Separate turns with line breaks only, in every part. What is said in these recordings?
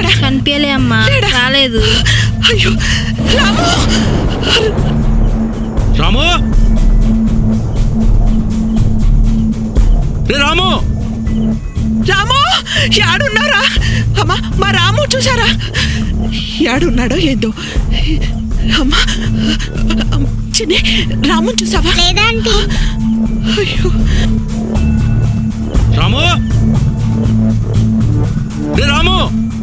లేడా
కనిపించలే అమ్మా
లేడా?
రాలేదు
అయ్యో రాము
రాము రే రాము
రాము యాడున్నారా అమ్మా మా రాము చూసారా యాడున్నాడో ఏందో అమ్మా చిన్ని రాము చూసావా
లేదా ఆంటీ
అయ్యో
రాము రే రాము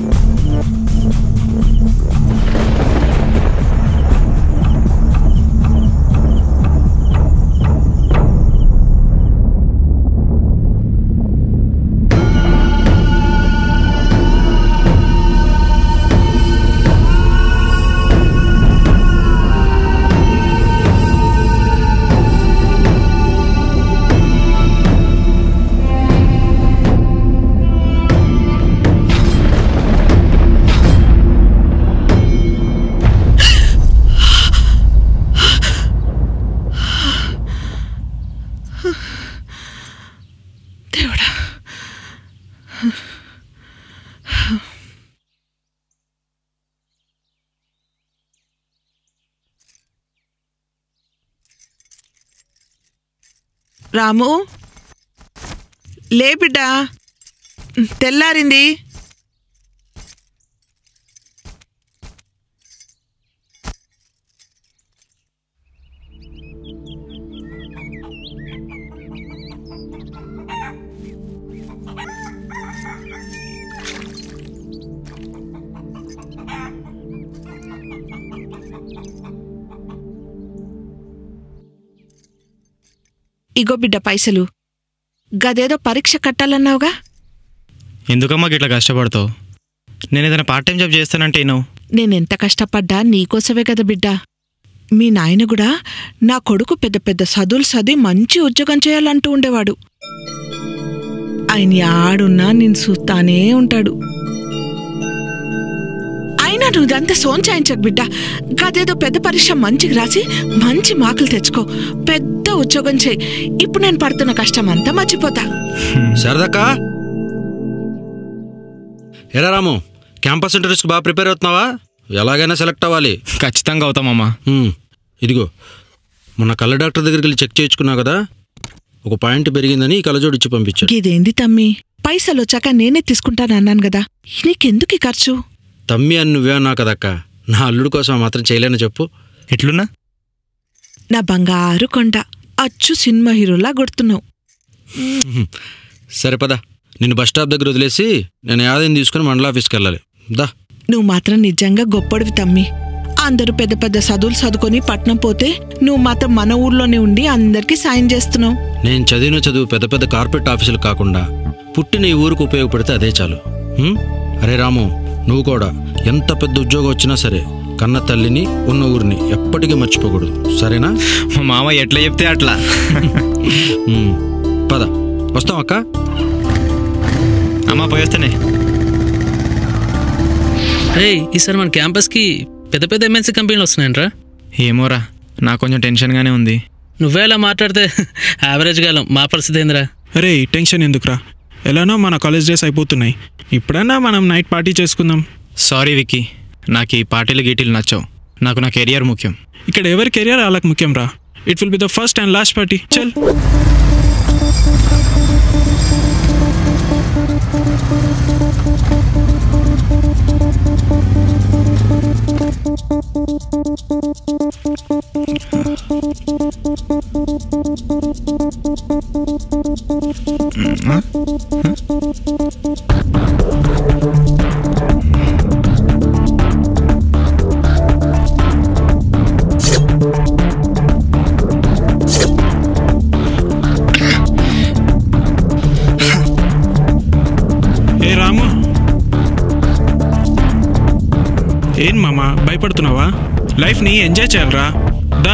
దేవుడా రాము లే బిడ్డా తెల్లారింది ఇగో బిడ్డ పైసలు గదేదో పరీక్ష కట్టాలన్నావుగా
ఎందుకమ్మా గిట్లా కష్టపడతావు నేను ఏదైనా పార్ట్ టైం జాబ్ చేస్తానంటే నువ్వు
నేనెంత కష్టపడ్డా నీకోసమే కదా బిడ్డా మీ నాయన కూడా నా కొడుకు పెద్ద పెద్ద చదువులు చదివి మంచి ఉద్యోగం చేయాలంటూ ఉండేవాడు ఆయన ఆడున్నా నేను చూస్తానే ఉంటాడు అయినా నువ్వు ఇదంతా సోంచాయించకు బిడ్డ గదేదో పెద్ద పరీక్ష మంచిగా రాసి మంచి మార్కులు తెచ్చుకో పెద్ద ఉద్యోగం చేయి ఇప్పుడు నేను పడుతున్న కష్టం అంతా మర్చిపోతా
శారదక్క ఎరా రాము క్యాంపస్ ఇంటర్వ్యూస్కి బాగా ప్రిపేర్ అవుతున్నావా ఎలాగైనా సెలెక్ట్ అవ్వాలి
ఖచ్చితంగా అవుతామమ్మా
హ్మ్, ఇదిగో మొన్న కళ్ళ డాక్టర్ దగ్గరికి వెళ్ళి చెక్ చేయించుకున్నావు కదా ఒక పాయింట్ పెరిగిందని ఈ కళ్ళజోడు ఇచ్చి పంపించాడు
ఇదేంది తమ్మి పైసలు వచ్చాక నేనే తీసుకుంటానన్నాను కదా నీకెందుకు ఈ ఖర్చు
తమ్మి అని నువ్వే అన్నావు కదక్క నా అల్లుడు కోసం ఆ మాత్రం చేయలేను చెప్పు
ఎట్లున్నా
నా బంగారు కొండ అచ్చు సినిమా హీరోలా కొడుతున్నావు
సరే పద నిన్ను బస్ స్టాప్ దగ్గర వదిలేసి నేను ఆదాయం తీసుకుని మండల ఆఫీస్కి వెళ్ళాలి దా
నువ్వు మాత్రం నిజంగా గొప్పడివి తమ్మి అందరూ పెద్ద పెద్ద చదువులు చదువుకొని పట్నం పోతే నువ్వు మాత్రం మన ఊర్లోనే ఉండి అందరికీ సాయం చేస్తున్నావు
నేను చదివిన చదువు పెద్ద పెద్ద కార్పొరేట్ ఆఫీసులు కాకుండా పుట్టిన ఈ ఊరికి ఉపయోగపడితే అదే చాలు హ్మ్? అరే రాము నువ్వు కూడా ఎంత పెద్ద ఉద్యోగం వచ్చినా సరే కన్న తల్లిని ఉన్న ఊరిని ఎప్పటికీ మర్చిపోకూడదు సరేనా
మా మామ ఎట్లా చెప్తే అట్లా
హ్మ్. పద వస్తాం అక్క
అమ్మా పోయేస్తానే
రే ఈసారి మన క్యాంపస్కి పెద్ద పెద్ద ఎంఎన్సీ కంపెనీలు వస్తున్నాయంట్రా
ఏమోరా నాకు కొంచెం టెన్షన్గానే ఉంది
నువ్వే ఇలా మాట్లాడితే యావరేజ్ గాలం మా పరిస్థితి ఏందిరా
అరే టెన్షన్ ఎందుకురా ఎలానో మన కాలేజ్ డేస్ అయిపోతున్నాయి ఇప్పుడైనా మనం నైట్ పార్టీ చేసుకుందాం
సారీ విక్కీ నాకు ఈ పార్టీలు గీటీలు నచ్చవు నాకు నా కెరియర్ ముఖ్యం
ఇక్కడ ఎవరి కెరియర్ వాళ్ళకి ముఖ్యం రా it will be the first and last party చల్ ఏ రాము ఏం మామ భయపడుతున్నావా లైఫ్ని ఎంజాయ్ చేయాలరా దా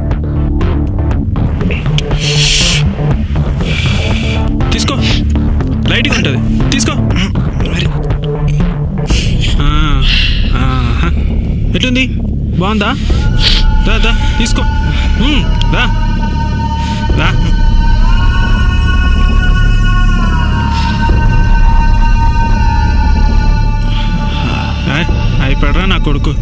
తీసుకో లైట్గా ఉంటుంది తీసుకో ఆ, ఆహా. ఎట్లుంది బాగుందా దా దా తీసుకో మ్మ్, దా దా అయిపోయారా నా కొడుకు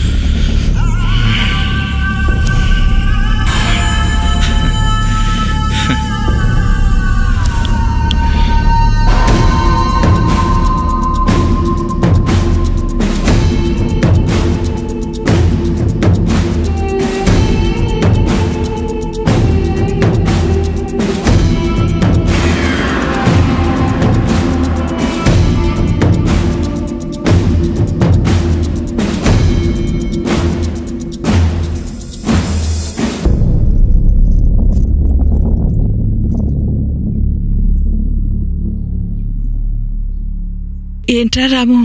ఏంట్రా రాము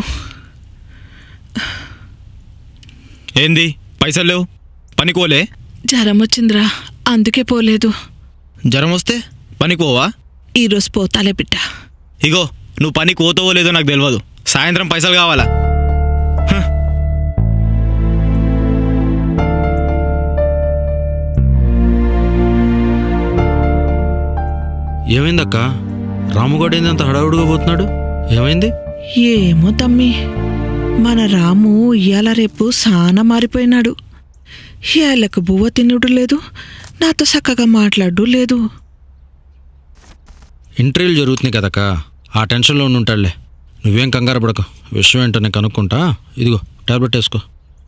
ఏంది పైసలు లేవు పనికోలే
జ్వరం వచ్చిందిరా అందుకే పోలేదు
జ్వరం వస్తే పనికోవా
ఈరోజు పోతాలే బిడ్డ
ఇగో నువ్వు పని కోతావో లేదో నాకు తెలియదు సాయంత్రం పైసలు కావాలా
ఏమైందక్క రాముగాడు ఏంది అంత హడావుడిగా పోతున్నాడు ఏమైంది
ఏమో తమ్మి మన రాము ఇయాల రేపు సానా మారిపోయినాడు ఇయాలకు బువ్వ తినుడు లేదు నాతో చక్కగా మాట్లాడు లేదు
ఇంటర్వ్యూలు జరుగుతున్నాయి కదక్క ఆ టెన్షన్లో ఉండి ఉంటాడులే నువ్వేం కంగారు పడక విషయం ఏంటో నేను కనుక్కుంటా ఇదిగో టాబ్లెట్ వేసుకో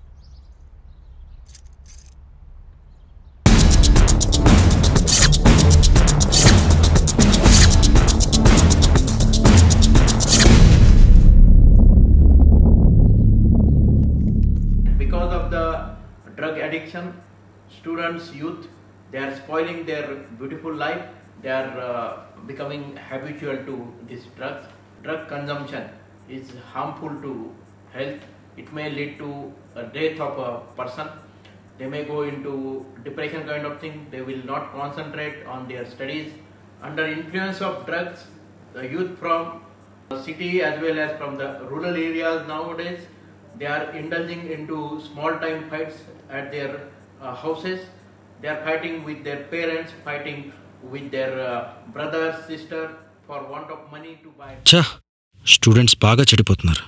because of the drug addiction students youth they are spoiling their beautiful life they are uh, becoming habitual to these drugs drug consumption is harmful to health it may lead to a death of a person they may go into depression kind of thing they will not concentrate on their studies under influence of drugs the youth from the city as well as from the rural areas nowadays they are indulging into small time fights at their uh, houses they are fighting with their parents fighting with their uh, brother sister for want of money to buy
ఛా students బాగా చెడిపోతున్నారు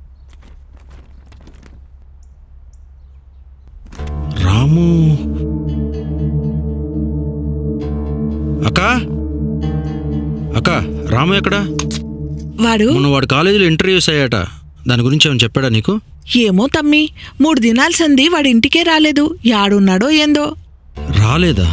రాము అక్క అక్క రాము ఎక్కడా
వాడు
మొన్న వాడు కాలేజీలో ఇంటర్వ్యూస్ అయ్యాట దాని గురించి ఏమైనా చెప్పాడా నీకు
ఏమో తమ్మి మూడు దినాల సంది వాడి ఇంటికే రాలేదు యాడున్నాడో ఏందో
రాలేదా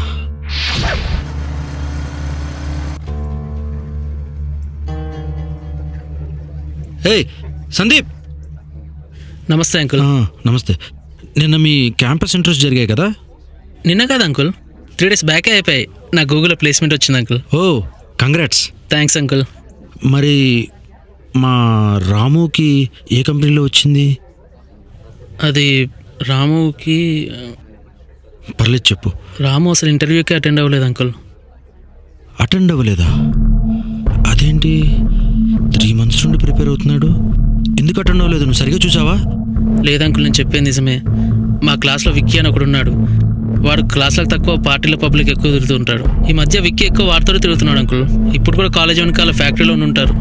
ఏయ్ సందీప్
నమస్తే అంకుల్
ఆ, నమస్తే నిన్న మీ క్యాంపస్ ఇంటర్వ్యూస్ జరిగాయి కదా
నిన్న కాదు అంకుల్ త్రీ డేస్ బ్యాకే అయిపోయాయి నా గూగుల్లో ప్లేస్మెంట్ వచ్చింది అంకుల్
ఓ కంగ్రాట్స్
థ్యాంక్స్ అంకుల్
మరి మా రాముకి ఏ కంపెనీలో వచ్చింది
అది రాముకి
పర్లేదు చెప్పు
రాము అసలు ఇంటర్వ్యూకి అటెండ్ అవ్వలేదు అంకుల్
అటెండ్ అవ్వలేదా అదేంటి త్రీ మంత్స్ నుండి ప్రిపేర్ అవుతున్నాడు ఎందుకు అటెండ్ అవ్వలేదు నువ్వు సరిగా చూసావా
లేదు అంకుల్ నేను చెప్పేది నిజమే మా క్లాస్లో విక్కీ అని ఒకడు ఉన్నాడు వాడు క్లాస్లకు తక్కువ పార్టీల పబ్లిక్ ఎక్కువ తిరుగుతుంటాడు ఈ మధ్య విక్కీ ఎక్కువ వారితో తిరుగుతున్నాడు అంకుల్ ఇప్పుడు కూడా కాలేజ్ వెనకాల ఫ్యాక్టరీలో ఉండి ఉంటారు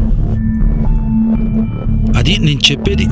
అది నేను చెప్పేది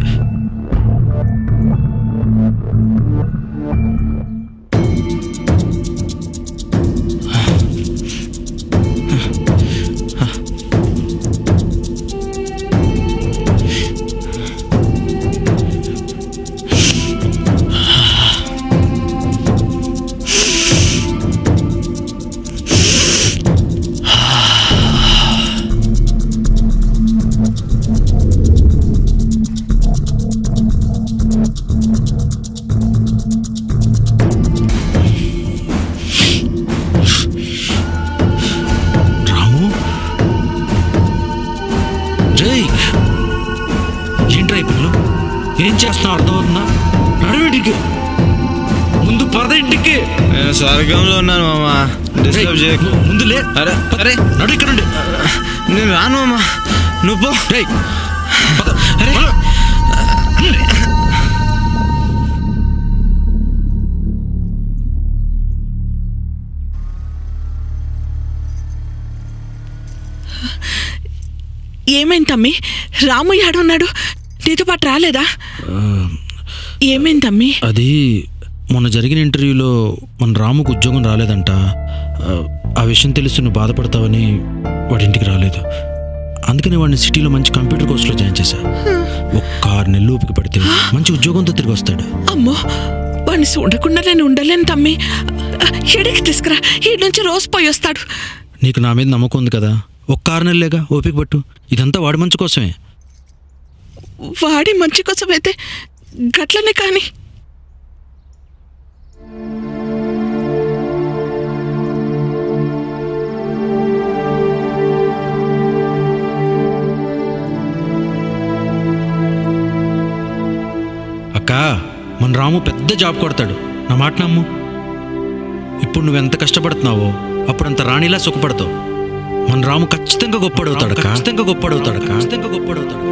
రాము జై ఏంట్రా ఈ పిల్లలు ఏం చేస్తున్నావు అర్థమవుతుందా నడువింటికి ముందు పద ఇంటికి
నేను స్వర్గంలో ఉన్నాను మామ డిస్టర్బ్
రేయ్,
చేయకు
ము- ముందు లే
అరే అరే
నడు ఇక్కడ నుండి
నేను రాను మామ నువ్వు పో.
రేయ్, పద.
అరే.
పద.
ఏమైంది తమ్మి రాము యాడున్నాడు నీతో పాటు రాలేదా
ఆ,
ఏమైందమ్మీ
అది మొన్న జరిగిన ఇంటర్వ్యూలో మన రాముకు ఉద్యోగం రాలేదంట ఆ, ఆ విషయం తెలిసి నువ్వు బాధపడతావని వాడి ఇంటికి రాలేదు అందుకని వాడిని సిటీలో మంచి కంప్యూటర్ కోర్సులో జాయిన్ చేశా ఒక్క ఆరు నెలలు ఊపికి పడితే మంచి ఉద్యోగంతో తిరిగి వస్తాడు
అమ్మో వాడిని చూడకుండా నేను ఉండలేను తమ్మి ఎడికి తీసుకురా ఈ నుంచి రోజు పోయి వస్తాడు
నీకు నా మీద నమ్మకం ఉంది కదా ఒక్క ఆరు నెలలేగా ఓపిక పట్టు ఇదంతా వాడి మంచి కోసమే
వాడి మంచి కోసం అయితే గట్లనే కాని
అక్క మన రాము పెద్ద జాబ్ కొడతాడు నా మాట నమ్ము ఇప్పుడు నువ్వెంత కష్టపడుతున్నావో అప్పుడంత రాణిలా సుఖపడతావు మన రాము ఖచ్చితంగా గొప్పడవుతాడు ఖచ్చితంగా గొప్పడవుతాడు ఖచ్చితంగా గొప్పడవుతాడు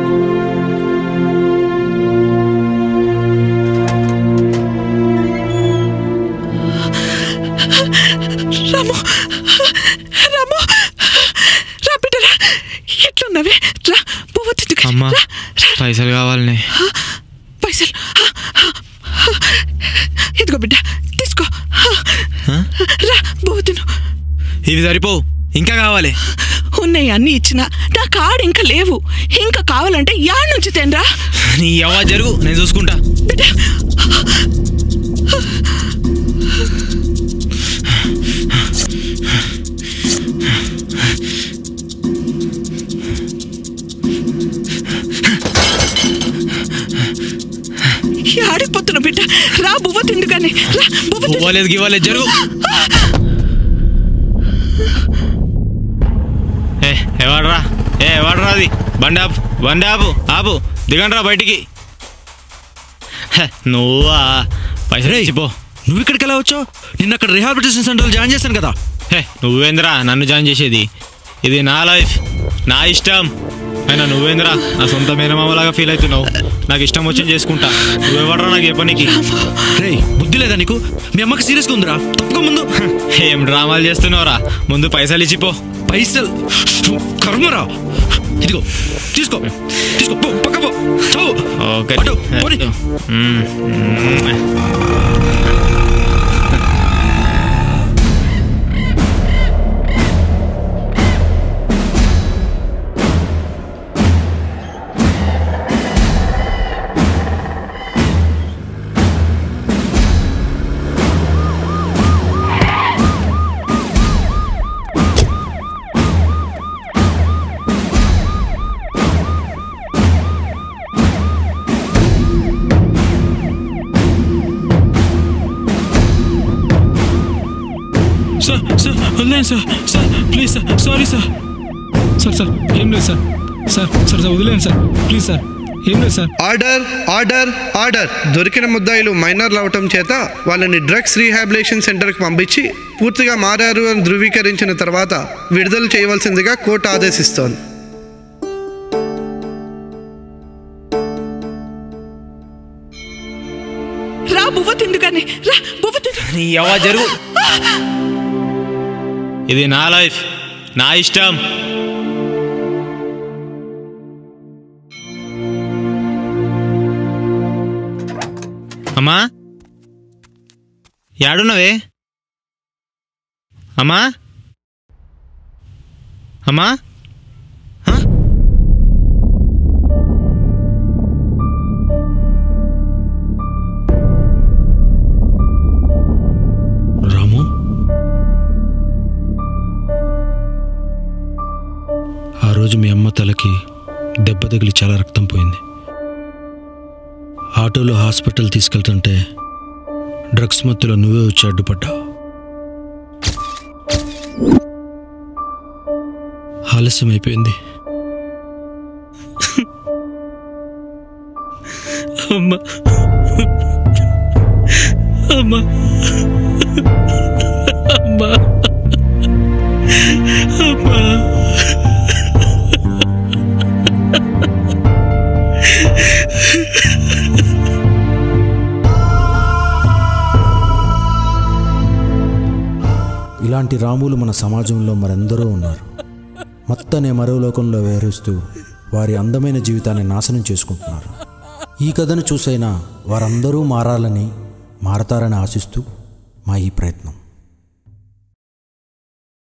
రాము రాము రా బిడ్డరా ఎట్లున్నవే రా పువ్వు తిట్టుకు
అమ్మా
రా, రా,
పైసలు కావాలని
పైసలు ఆ, ఆ, ఆ. ఇదిగో బిడ్డ తీసుకో ఆ, రా పువ్వు తిను
ఇవి సరిపోవు ఇంకా కావాలి
ఉన్నాయి అన్ని ఇచ్చిన నా కాడు ఇంకా లేవు ఇంకా కావాలంటే యా నుంచి తేనరా
నీ ఎవ జరుగు నేను చూసుకుంటా
బిడ్డ ఆడిపోతున్నా బిడ్డ రా బువ్వ తిండు కానీ రా బువ్వ తిండు.
ఇవ్వలేదు ఇవ్వలేదు జరుగు ఏ ఎవడరా ఏ ఎవడరా అది బండి ఆపు బండి ఆపు ఆపు దిగండ్రా బయటికి హె, నువ్వా పైసలు
రేయ్.
ఇచ్చిపో
నువ్వు ఇక్కడికి ఎలా వచ్చావు నిన్న అక్కడ రిహాబిలిటేషన్ సెంటర్లో జాయిన్ చేశాను కదా
హే నువ్వేంద్రా నన్ను జాయిన్ చేసేది ఇది నా లైఫ్ నా ఇష్టం అయినా నువ్వేంద్రా నా సొంత మేనమామలాగా ఫీల్ అవుతున్నావు నాకు ఇష్టం వచ్చింది చేసుకుంటా నువ్వెవడరా నాకు చెప్పనీకి
రే బుద్ధి లేదా నీకు మీ అమ్మకి సీరియస్గా ఉందిరా తప్పుకో ముందు
ఏం డ్రామాలు చేస్తున్నావురా ముందు పైసలు ఇచ్చిపో
పైసలు కర్మరా ఇదిగో తీసుకో తీసుకో పో పక్క పో చావు
ఓకే
అటు, పోనీ.
మ్మ్. మ్మ్.
సార్ సార్ వదిలేండి sir sir please sir sorry sir sir sir ఏం లేదు సార్ సార్ సార్ సార్ వదిలేండి సార్ ప్లీజ్ సార్ ఏం లేదు సార్
ఆర్డర్ ఆర్డర్ ఆర్డర్ దొరికిన ముద్దాయిలు మైనర్లు అవటం చేత వాళ్ళని డ్రగ్స్ రీహాబిలేషన్ సెంటర్కి పంపించి పూర్తిగా మారారు అని ధృవీకరించిన తర్వాత విడుదల చేయవలసిందిగా కోర్టు ఆదేశిస్తోంది
రా బువ్వ తిండు కానీ రా బువ్వ తిండు
నీ ఎవ జరుగు ఇది నా లైఫ్ నా ఇష్టం అమ్మా యాడున్నవే అమ్మా అమ్మా హ?
రాము ఆ రోజు మీ అమ్మ తలకి దెబ్బ తగిలి చాలా రక్తం పోయింది ఆటోలో హాస్పిటల్ తీసుకెళ్తుంటే డ్రగ్స్ మత్తులో నువ్వే వచ్చి అడ్డుపడ్డావు ఆలస్యం అయిపోయింది
అమ్మా అమ్మా అమ్మా అమ్మా
ఇలాంటి రాములు మన సమాజంలో మరెందరో ఉన్నారు మత్తనే మరో లోకంలో విహరిస్తూ వారి అందమైన జీవితాన్ని నాశనం చేసుకుంటున్నారు ఈ కథను చూసైనా వారందరూ మారాలని మారతారని ఆశిస్తూ మా ఈ ప్రయత్నం